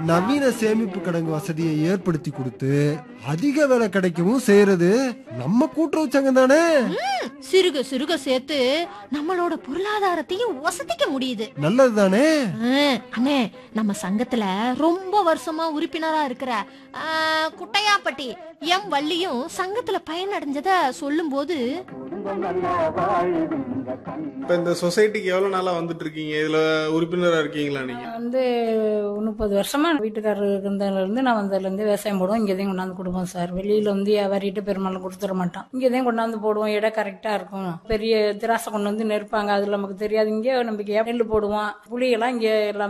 நவீன சேமிப்பு கிடங்கு வசதியை ஏற்படுத்தி கொடுத்து அதிக விலை கிடைக்கவும் செய்யறது நம்ம கூட்டுறவு சங்கம் தானே சிறுக சிறுக சேர்த்து நம்மளோட பொருளாதாரத்தையும் வசதிக்க முடியுது நல்லது தானே ஆ, அண்ணே நம்ம சங்கத்துல ரொம்ப வருஷமா உறுப்பினரா இருக்கிற ஆ, குட்டையாப்பட்டி எம் வள்ளியும் சங்கத்துல பயனடைஞ்சத சொல்லும்போது இப்ப இந்த சொசைட்டிக்கு எவ்வளவு நாளா வந்துட்டு இருக்கீங்க இதுல உறுப்பினரா இருக்கீங்களா நீங்க வந்து முப்பது வருஷமா வீட்டுக்காரர் இருந்ததுல இருந்து நான் வந்ததுல இருந்து விவசாயம் போடுவோம் இங்கேயும் கொண்டாந்து கொடுப்போம் சார் வெளியில வந்து வியாபாரிட்டு பெரும்பாலும் கொடுத்துட மாட்டோம் இங்கேயும் கொண்டாந்து போடுவோம் இடம் கரெக்டா இருக்கும் பெரிய திராசை கொண்டு வந்து நெருப்பாங்க அது நமக்கு தெரியாது இங்கே நம்ம நெல் போடுவோம் புளியெல்லாம் இங்கே எல்லாமே